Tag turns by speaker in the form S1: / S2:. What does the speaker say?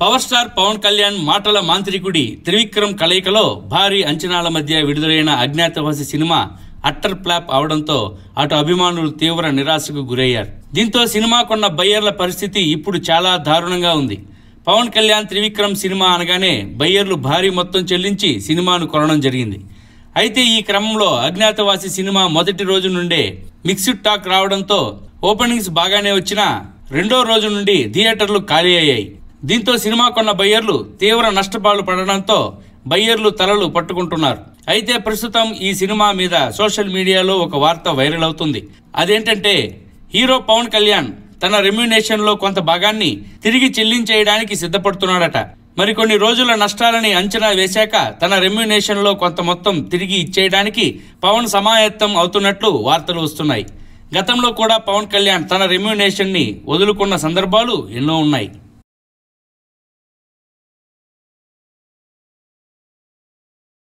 S1: power star Pawan Kalyan మాటల మాంత్రికుడి త్రివిక్రమ్ కలయికలో భారీ అంచనాల మధ్య విడుదలైన అజ్ఞాతవాసి సినిమా అట్టర్ ఫ్లాప్ అవడంతో అటు అభిమానులు తీవ్ర నిరాశకు గురయ్యారు దీంతో సినిమా కొన్న బయ్యర్ల పరిస్థితి ఇప్పుడు చాలా దారుణంగా ఉంది పవన్ కళ్యాణ్ త్రివిక్రమ్ సినిమా అనగానే బయ్యర్లు భారీ మొత్తం చెల్లించి సినిమాను కొనడం జరిగింది అయితే ఈ క్రమంలో అజ్ఞాతవాసి సినిమా మొదటి రోజు నుండే మిక్స్డ్ టాక్ రావడంతో ఓపెనింగ్స్ బాగానే వచ్చినా రెండో రోజు నుండి థియేటర్లు ఖాళీ అయ్యాయి దీంతో సినిమా కొన్న బయ్యర్లు తీవ్ర నష్టపాలు పడడంతో బయ్యర్లు తలలు పట్టుకుంటున్నారు అయితే ప్రస్తుతం ఈ సినిమా మీద సోషల్ మీడియాలో ఒక వార్త వైరల్ అవుతుంది అదేంటంటే హీరో పవన్ కళ్యాణ్ తన రెమ్యునేషన్ లో కొంత భాగాన్ని తిరిగి చెల్లించేయడానికి సిద్ధపడుతున్నాడట మరికొన్ని రోజుల నష్టాలని అంచనా వేశాక తన రెమ్యునేషన్ లో కొంత మొత్తం తిరిగి ఇచ్చేయడానికి పవన్ సమాయత్తం అవుతున్నట్లు వార్తలు వస్తున్నాయి గతంలో కూడా పవన్ కళ్యాణ్ తన రెమ్యునేషన్ ని వదులుకున్న సందర్భాలు ఎన్నో ఉన్నాయి